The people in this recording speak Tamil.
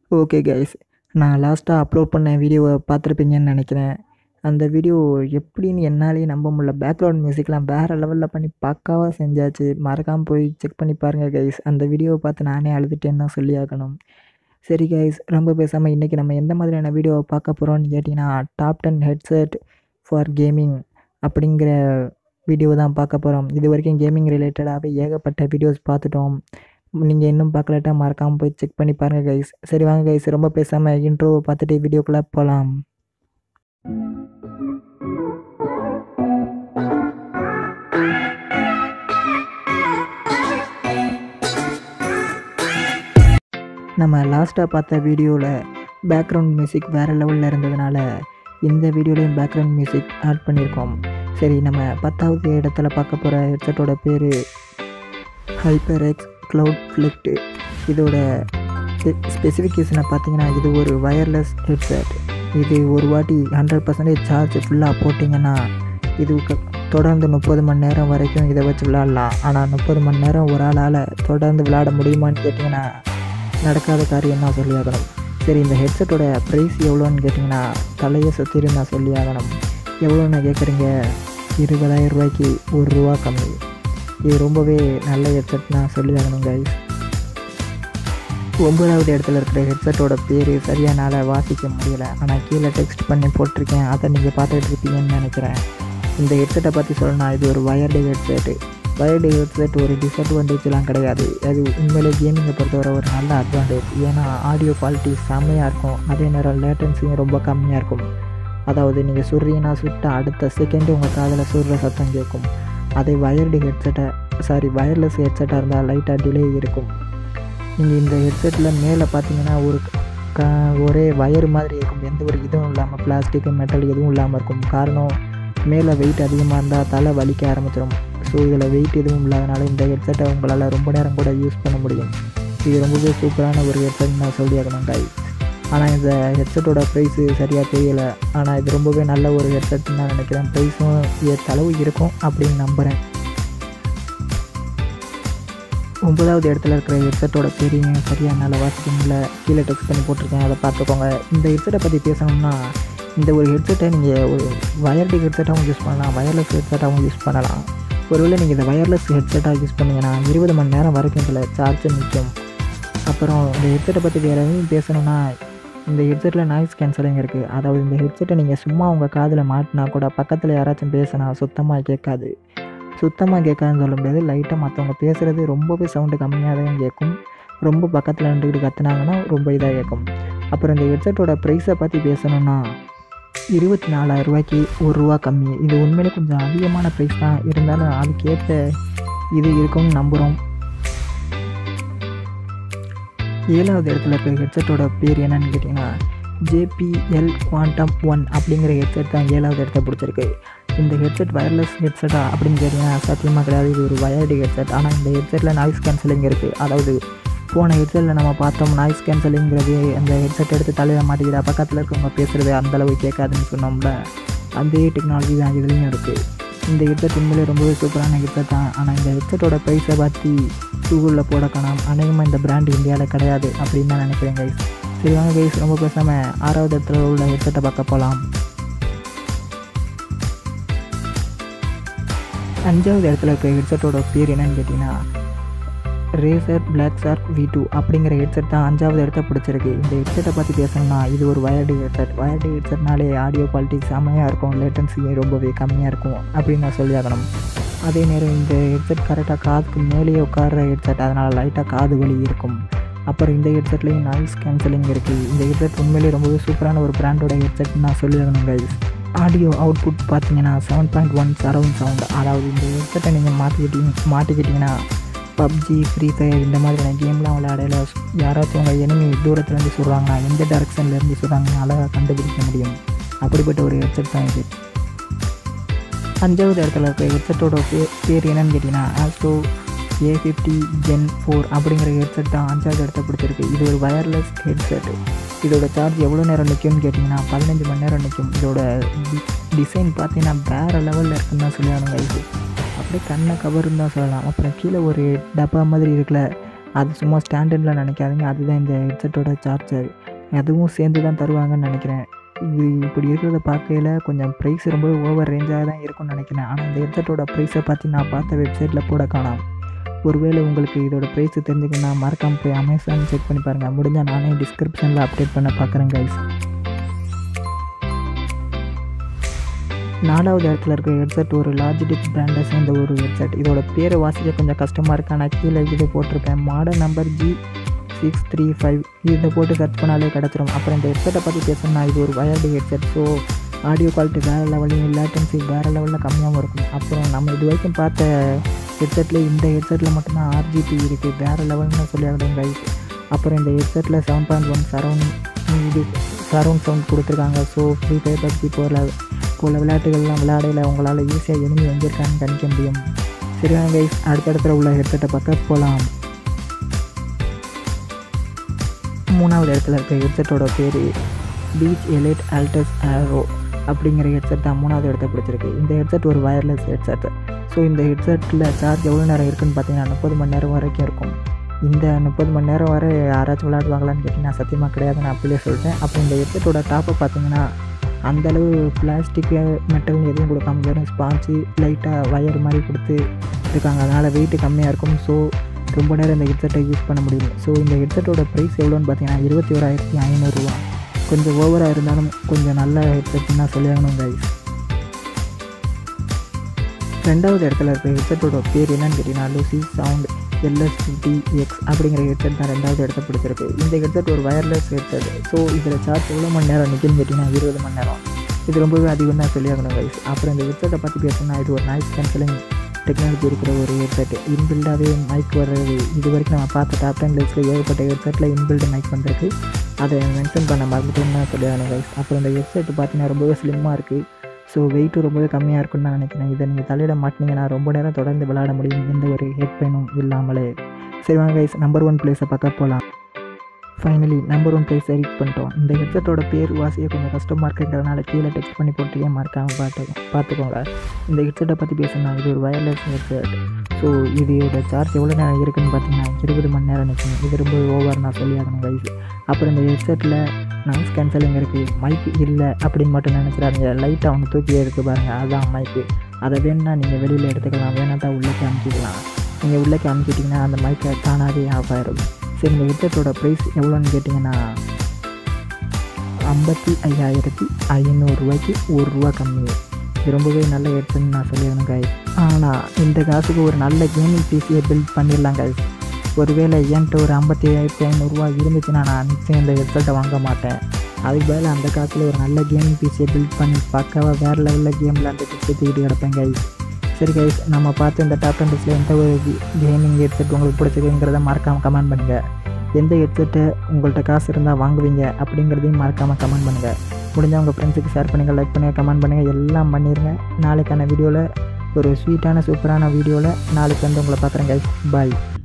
ஓகே கைஸ் நான் லாஸ்ட்டாக அப்லோட் பண்ண வீடியோவை பார்த்துருப்பீங்கன்னு நினைக்கிறேன் அந்த வீடியோ எப்படின்னு என்னாலேயே நம்ப முடியல பேக்ரவுண்ட் மியூசிக்லாம் வேறு லெவலில் பண்ணி பக்காவாக செஞ்சாச்சு மறக்காமல் போய் செக் பண்ணி பாருங்கள் கைஸ் அந்த வீடியோவை பார்த்து நானே அழுதுட்டேன்னு தான் சொல்லி ஆகணும் சரி கைஸ் ரொம்ப பேசாமல் இன்றைக்கி நம்ம எந்த மாதிரியான வீடியோவை பார்க்க போகிறோம்னு கேட்டிங்கன்னா top ten headset for gaming அப்படிங்கிற வீடியோ தான் பார்க்க போகிறோம் இது வரைக்கும் கேமிங் ரிலேட்டடாகவே ஏகப்பட்ட வீடியோஸ் பார்த்துட்டோம் நீங்கள் இன்னும் பார்க்கலட்டா மறக்காமல் போய் செக் பண்ணி பாருங்கள் கைஸ் சரி வாங்க கைஸ் ரொம்ப பேசாமல் இன்ட்ரோவை பார்த்துட்டு வீடியோக்குள்ளே போகலாம் நம்ம லாஸ்ட்டாக பார்த்த வீடியோவில் பேக்ரவுண்ட் மியூசிக் வேறு லெவலில் இருந்ததுனால இந்த வீடியோலையும் பேக்ரவுண்ட் மியூசிக் ஆட் பண்ணியிருக்கோம் சரி நம்ம பத்தாவது இடத்துல பார்க்க போகிற ஹெட்செட்டோட பேர் ஹைப்பர் எக்ஸ் க்ளவுட் ஃப்ளிக்ட்டு இதோட ஸ்பெசிஃபிகேஷனை பார்த்தீங்கன்னா இது ஒரு வயர்லெஸ் ஹெட்செட் இது ஒரு வாட்டி ஹண்ட்ரட் பர்சன்டேஜ் சார்ஜ் ஃபுல்லாக போட்டிங்கன்னா இது க- தொடர்ந்து முப்பது மணி நேரம் வரைக்கும் இதை வச்சு விளாட்லாம் ஆனால் முப்பது மணி நேரம் ஒரு ஆளால் தொடர்ந்து விளையாட முடியுமான்னு கேட்டிங்கன்னா நடக்காத காரியம் தான் சொல்லியாகணும் சரி இந்த ஹெட்செட்டோட ப்ரைஸ் எவ்வளோன்னு கேட்டிங்கன்னா தலையை சுற்றிரும் நான் சொல்லியாகணும் எவ்வளோன்னு கேட்குறீங்க இருபதாயிரம் ரூபாய்க்கு ஒரு ரூபா கம்மி இது ரொம்பவே நல்ல ஹெட்செட் நான் சொல்லியாகணும் கைஸ் ஒன்பதாவது இடத்துல இருக்கிற ஹெட்செட்டோட பேர் சரியாக என்னால் வாசிக்க முடியல ஆனால் கீழே டெக்ஸ்ட் பண்ணி போட்டிருக்கேன் அதை நீங்கள் பார்த்துட்டு இருப்பீங்கன்னு நினைக்கிறேன் இந்த ஹெட்செட்டை பற்றி சொல்லணும்னா இது ஒரு வயர்டு ஹெட்செட்டு வயர்டு ஹெட்செட் ஒரு டிஸ்அட்வான்டேஜ்லாம் கிடையாது அது உண்மையிலே கேமிங்கை பொறுத்தவரை ஒரு நல்ல அட்வான்டேஜ் ஏன்னா ஆடியோ குவாலிட்டி செம்மையாக இருக்கும் அதே நேரம் லேட்டன்சியும் ரொம்ப கம்மியாக இருக்கும் அதாவது நீங்கள் சுடுறீங்கன்னா சுட்ட அடுத்த செகண்டு உங்கள் காதில் சுடுற சத்தம் கேட்கும் அதே வயர்டு ஹெட்செட்டை சாரி வயர்லெஸ் ஹெட்செட்டாக இருந்தால் லைட்டாக டிலே இருக்கும் நீங்கள் இந்த ஹெட்செட்டில் மேலே பார்த்தீங்கன்னா ஒரு க ஒரே வயர் மாதிரி இருக்கும் எந்த ஒரு இதுவும் இல்லாமல் பிளாஸ்டிக் மெட்டல் எதுவும் இல்லாமல் இருக்கும் காரணம் மேலே வெயிட் அதிகமாக இருந்தால் தலை வலிக்க ஆரம்பிச்சிடும் ஸோ இதில் வெயிட் எதுவும் இல்லாதனால இந்த ஹெட்செட்டை உங்களால் ரொம்ப நேரம் கூட யூஸ் பண்ண முடியும் இது ரொம்பவே சூப்பரான ஒரு ஹெட்செட் நான் சொல்லி ஆகணும் guys. ஆனால் இந்த ஹெட்செட்டோட ப்ரைஸு சரியாக தெரியல ஆனால் இது ரொம்பவே நல்ல ஒரு ஹெட்செட்னு நான் நினைக்கிறேன் ப்ரைஸும் ஏற்றளவு இருக்கும் அப்படின்னு நம்புகிறேன் ஒன்பதாவது இடத்துல இருக்கிற ஹெட்செட்டோட பேரையும் சரியாக என்னால் வாசிக்க முடியல கீழே டெக்ஸ்ட் பண்ணி போட்டிருக்கேன் அதை பார்த்துக்கோங்க இந்த ஹெட்செட்டை பற்றி பேசணும்னா இந்த ஒரு ஹெட்செட்டை நீங்கள் ஒரு வயர்டு ஹெட்செட்டாகவும் யூஸ் பண்ணலாம் வயர்லெஸ் ஹெட்செட்டாகவும் யூஸ் பண்ணலாம் ஒருவேளை நீங்கள் இந்த வயர்லெஸ் ஹெட்செட்டாக யூஸ் பண்ணீங்கன்னா இருபது மணி நேரம் வரைக்கும் இதில் சார்ஜ் நிற்கும் அப்புறம் இந்த ஹெட்செட்டை பற்றி வேறு எதுவும் பேசணும்னா இந்த ஹெட்செட்டில் நாய்ஸ் கேன்சலிங் இருக்குது அதாவது இந்த ஹெட்செட்டை நீங்கள் சும்மா உங்கள் காதில் மாட்டினா கூட பக்கத்தில் யாராச்சும் பேசினா சுத்தமாக கேட்காது சுத்தமாக கேட்காதுன்னு சொல்ல முடியாது லைட்டாக மற்றவங்க பேசுகிறது ரொம்பவே சவுண்டு கம்மியாக தான் கேட்கும் ரொம்ப பக்கத்தில் நின்றுக்கிட்டு கத்துனாங்கன்னா ரொம்ப இதாக கேட்கும் அப்புறம் இந்த ஹெட்செட்டோட ப்ரைஸை பற்றி பேசணும்னா இருபத்தி நாலாயிரம் ரூபாய்க்கு ஒரு ரூபா கம்மி இது உண்மையிலே கொஞ்சம் அதிகமான ப்ரைஸ் தான் இருந்தாலும் அதுக்கேற்ற இது இருக்கும்னு நம்புகிறோம் ஏழாவது இடத்துல இருக்கிற ஹெட்செட்டோட பேர் என்னன்னு கேட்டிங்கன்னா ஜேபிஎல் குவாண்டம் ஒன் அப்படிங்கிற ஹெட்செட் தான் ஏழாவது இடத்த பிடிச்சிருக்கு இந்த ஹெட்செட் வயர்லெஸ் ஹெட்செட்டா அப்படின்னு கேட்டிங்கன்னா சத்தியமாக கிடையாது இது ஒரு வயர்டு ஹெட்செட் ஆனால் இந்த ஹெட்செட்டில் நாய்ஸ் கேன்சலிங் இருக்குது அதாவது போன ஹெட்செட்டில் நம்ம பார்த்தோம் நாய்ஸ் கேன்சலிங்கிறது அந்த ஹெட்செட் எடுத்து தலையில் மாட்டிக்கிற பக்கத்தில் இருக்கவங்க பேசுகிறது அந்தளவு கேட்காதுன்னு சொன்னோம்ல அதே டெக்னாலஜி தான் இதுலேயும் இருக்குது இந்த ஹெட்செட் உண்மையிலே ரொம்பவே சூப்பரான ஹெட்செட் தான் ஆனால் இந்த ஹெட்செட்டோட ப்ரைஸை பற்றி கூகுளில் போட காணாம் அநேகமாக இந்த பிராண்ட் இந்தியாவில் கிடையாது அப்படின்னு தான் நினைக்கிறேன் கைஸ் சரி வாங்க கைஸ் ரொம்ப பேசாமல் ஆறாவது இடத்துல உள்ள ஹெட்செட்டை பார்க்க போகலாம் அஞ்சாவது இடத்துல இருக்க ஹெட்செட்டோட பேர் என்னன்னு கேட்டிங்கன்னா Razer black shark V two அப்படிங்கிற ஹெட்செட் தான் அஞ்சாவது இடத்த பிடிச்சிருக்கு இந்த ஹெட்செட்டை பற்றி பேசணும்னா இது ஒரு வயர்டு ஹெட்செட் வயர்டு ஹெட்செட்னாலே ஆடியோ குவாலிட்டி செம்மையாக இருக்கும் லேட்டன்சி ரொம்பவே கம்மியாக இருக்கும் அப்படின்னு நான் சொல்லியாகணும் அதே நேரம் இந்த ஹெட்செட் கரெக்டாக காதுக்கு மேலேயே உட்கார்ற ஹெட்செட் அதனால் லைட்டாக காது வலி இருக்கும் அப்புறம் இந்த ஹெட்செட்லேயும் நாய்ஸ் கேன்சலிங் இருக்குது இந்த ஹெட்செட் உண்மையிலேயே ரொம்பவே சூப்பரான ஒரு பிராண்டோட ஹெட்செட் நான் சொல்லியாகணும் கைஸ் ஆடியோ அவுட்புட் பார்த்தீங்கன்னா seven point one surround sound அதாவது இந்த ஹெட்செட்டை நீங்கள் மாட்டிக்கிட்டீங்க மாட்டிக்கிட்டிங்கன்னா பப்ஜி ஃப்ரீ ஃபயர் இந்த மாதிரியான கேம்லாம் விளையாடையில யாராச்சும் உங்கள் எனிமி தூரத்துலேருந்து சொல்கிறாங்கன்னா எந்த டேரக்ஷன்லேருந்து சொல்கிறாங்கன்னு அழகாக கண்டுபிடிக்க முடியும் அப்படிப்பட்ட ஒரு ஹெட்செட் தான் இது அஞ்சாவது இடத்துல இருக்க ஹெட்செட்டோட பே பேர் என்னன்னு கேட்டிங்கன்னா Astro A fifty gen four அப்படிங்கிற ஹெட்செட் தான் அஞ்சாவது இடத்த பிடிச்சிருக்கு இது ஒரு வயர்லெஸ் ஹெட்செட் இதோட சார்ஜ் எவ்வளோ நேரம் நிற்கும்னு கேட்டிங்கன்னா பதினஞ்சு மணி நேரம் நிற்கும் இதோட டிசைன் பார்த்தீங்கன்னா வேறு லெவலில் இருக்குன்னு தான் சொல்லி ஆகணும் இது அப்படியே கண்ணை கவருன்னு தான் சொல்லலாம் அப்புறம் கீழே ஒரு டப்பா மாதிரி இருக்குல்ல அது சும்மா ஸ்டாண்டர்டில் நினைக்காதீங்க அதுதான் இந்த ஹெட்செட்டோட சார்ஜர் அதுவும் சேர்ந்து தான் தருவாங்கன்னு நினைக்கிறேன் இது இப்படி இருக்கிறத பார்க்கையில் கொஞ்சம் ப்ரைஸ் ரொம்ப ஓவர் ரேஞ்சாக தான் இருக்கும்னு நினைக்கிறேன் ஆனால் இந்த ஹெட்செட்டோட ப்ரைஸை பார்த்து நான் பார்த்த வெப்சைட்டில் போட காணாம் ஒருவேளை உங்களுக்கு இதோட ப்ரைஸ் தெரிஞ்சுக்கணும்னா மறக்காம போய் அமேசான் செக் பண்ணி பாருங்கள் முடிஞ்சால் நானே டிஸ்கிரிப்ஷனில் அப்டேட் பண்ண பார்க்குறேன் கைஸ் நாலாவது இடத்துல இருக்க ஹெட்செட் ஒரு லாஜிடிக் பிராண்டை சேர்ந்த ஒரு ஹெட்செட் இதோட பேரை வாசிக்க கொஞ்சம் கஷ்டமாக இருக்கு ஆனால் கீழே இது போட்டிருப்பேன் model number G six three five இதை போட்டு சர்ச் பண்ணாலே கிடச்சிரும் அப்புறம் இந்த ஹெட்செட்டை பற்றி பேசணும்னா இது ஒரு wired headset so audio quality வேறு லெவலையும் லேட்டன்சி வேறு லெவலில் கம்மியாகவும் இருக்கும் அப்புறம் நம்ம இது வரைக்கும் பார்த்த ஹெட்செட்டில் இந்த ஹெட்செட்டில் மட்டும்தான் ஆர்ஜிபி இருக்குது வேறு லெவல்னு சொல்லி ஆகணும் கைஸ் அப்புறம் இந்த ஹெட்செட்டில் செவன் பாயிண்ட் ஒன் சரௌண்ட் இது சரௌண்ட் சவுண்ட் கொடுத்துருக்காங்க ஸோ ஃப்ரீ ஃபயர் பப்ஜி போல போல விளையாட்டுகள்லாம் விளையாடையில் உங்களால் ஈஸியாக எனிமி எங்கே இருக்கான்னு கணிக்க முடியும் சரியான கைஸ் அடுத்தடுத்துல உள்ள ஹெட்செட்டை பார்க்க போகலாம் மூணாவது இடத்துல இருக்க ஹெட்செட்டோட பேர் பீச் எலைட் அல்டஸ் ஆரோ அப்படிங்கிற ஹெட்செட் தான் மூணாவது இடத்த பிடிச்சிருக்கு இந்த ஹெட்செட் ஒரு வயர்லெஸ் ஹெட்செட் ஸோ இந்த ஹெட்செட்டில் சார்ஜ் எவ்வளோ நேரம் இருக்குன்னு பார்த்தீங்கன்னா முப்பது மணி நேரம் வரைக்கும் இருக்கும் இந்த முப்பது மணி நேரம் வரை யாராச்சும் விளையாடுவாங்களான்னு கேட்டிங்கன்னா சத்தியமாக கிடையாது நான் அப்படியே சொல்லிட்டேன் அப்போ இந்த ஹெட்செட்டோட டாப்பை பார்த்தீங்கன்னா அந்தளவு பிளாஸ்டிக்கு மெட்டல் எதுவும் கொடுக்காம வெறும் ஸ்பாஞ்சு லைட்டாக வயர் மாதிரி கொடுத்து இருக்காங்க அதனால் வெயிட்டு கம்மியாக இருக்கும் ஸோ ரொம்ப நேரம் இந்த ஹெட்செட்டை யூஸ் பண்ண முடியும் ஸோ இந்த ஹெட்செட்டோட ப்ரைஸ் எவ்வளோன்னு பார்த்தீங்கன்னா இருபத்தி ஓராயிரத்தி ஐநூறுரூவா கொஞ்சம் ஓவராக இருந்தாலும் கொஞ்சம் நல்ல ஹெட்செட்னு தான் சொல்லியாகணும் கைஸ் ரெண்டாவது இடத்துல இருக்க ஹெட்செட்டோட பேர் என்னன்னு கேட்டிங்கன்னா Lucy sound LS fifty X அப்படிங்கிற ஹெட்செட் தான் ரெண்டாவது இடத்த பிடிச்சிருக்கு இந்த ஹெட்செட் ஒரு வயர்லெஸ் ஹெட்செட் ஸோ இதில் சார்ஜ் எவ்வளோ மணி நேரம் நிற்குன்னு கேட்டிங்கன்னா இருபது மணி நேரம் இது ரொம்பவே அதிகம் தான் சொல்லியாகணும் கைஸ் அப்புறம் இந்த ஹெட்செட்டை பற்றி பேசணும்னா இது ஒரு நாய்ஸ் கேன்சலிங் டெக்னாலஜி இருக்கிற ஒரு ஹெட்செட் இன்பில்டாகவே மைக் வர்றது இது வரைக்கும் நம்ம பார்த்த டாப் டென் லிஸ்ட்டில் ஏகப்பட்ட ஹெட்செட்டில் இன்பில்டு மைக் வந்திருக்கு அதை மென்ஷன் பண்ண மறந்துட்டோம்னு தான் சொல்லியாகணும் கைஸ் அப்புறம் இந்த ஹெட்செட் பார்த்தீங்கன்னா ரொம்பவே ஸ்லிம்மாக இருக்குது ஸோ வெயிட்டும் ரொம்பவே கம்மியாக இருக்குன்னு நான் நினைக்கிறேன் இதை நீங்கள் தலையிட மாட்டினீங்கன்னா ரொம்ப நேரம் தொடர்ந்து விளையாட முடியும் எந்த ஒரு ஹெட் பெயினும் இல்லாமலே சரி வாங்க கைஸ் நம்பர் ஒன் பிளேஸை பார்க்க போகலாம் ஃபைனலி நம்பர் ஒன் ப்ரைஸை ரீச் பண்ணிட்டோம் இந்த ஹெட்செட்டோட பேர் வாசிய கொஞ்சம் கஷ்டமாக இருக்குங்கிறதுனால கீழே டெக்ஸ்ட் பண்ணி போட்டுக்கே மறக்காமல் பார்த்து பார்த்துக்கோங்க இந்த ஹெட்செட்டை பற்றி பேசணும்னா இது ஒரு வயர்லெஸ் ஹெட்செட் ஸோ இதோட சார்ஜ் எவ்வளோ நேரம் இருக்குன்னு பார்த்தீங்கன்னா இருபது மணி நேரம் நிற்கும் இது ரொம்ப ஓவர் நான் சொல்லி ஆகணும் கைஸ் அப்புறம் இந்த ஹெட்செட்டில் நாய்ஸ் கேன்சலிங் இருக்குது மைக்கு இல்லை அப்படின்னு மட்டும் நினச்சிடாதீங்க லைட்டாக ஒன்று தூக்கி எடுத்து பாருங்கள் அதுதான் மைக்கு அதை வேணும்னா நீங்கள் வெளியில் எடுத்துக்கலாம் வேணாட்டா உள்ளே அமுக்கிக்கலாம் நீங்கள் உள்ளே அமுக்கிட்டிங்கன்னா அந்த மைக்கை தானாகவே ஆஃப் ஆயிரும் சரி இந்த ஹெட்செட்டோட ப்ரைஸ் எவ்வளோன்னு கேட்டிங்கன்னா ஐம்பத்தி ஐயாயிரத்தி ஐநூறுரூவாய்க்கு ஒரு ரூபா கம்மி இது ரொம்பவே நல்ல ஹெட்செட்னு நான் சொல்லிடணும் காய் ஆனால் இந்த காசுக்கு ஒரு நல்ல கேமிங் பிசியை பில்ட் பண்ணிடலாம் காய் ஒருவேளை என்கிட்ட ஒரு ஐம்பத்தி ஐயாயிரத்தி ஐநூறுரூவா இருந்துச்சுன்னா நான் நிச்சயம் இந்த ஹெட்செட்டை வாங்க மாட்டேன் அதுக்கு பதில் அந்த காசில் ஒரு நல்ல கேமிங் பிசியை பில்ட் பண்ணி பக்காவாக வேறு லெவலில் கேமில் அந்த சுற்றிக்கிட்டு கிடப்பேன் கைஸ் சரி கைஸ் நம்ம பார்த்து இந்த டாப் டென் லிஸ்ட்டில் எந்த ஒரு கேமிங் ஹெட்செட் உங்களுக்கு பிடிச்சிருக்குங்கிறத மறக்காமல் கமெண்ட் பண்ணுங்கள் எந்த ஹெட்செட்டை உங்கள்கிட்ட காசு இருந்தால் வாங்குவீங்க அப்படிங்கிறதையும் மறக்காமல் கமெண்ட் பண்ணுங்கள் முடிஞ்சால் உங்கள் ஃப்ரெண்ட்ஸுக்கு ஷேர் பண்ணுங்கள் லைக் பண்ணுங்கள் கமெண்ட் பண்ணுங்கள் எல்லாம் பண்ணிடுங்க நாளைக்கான வீடியோவில் ஒரு ஸ்வீட்டான சூப்பரான வீடியோவில் நாளைக்கு வந்து உங்களை பார்க்குறேன் கைஸ் பாய்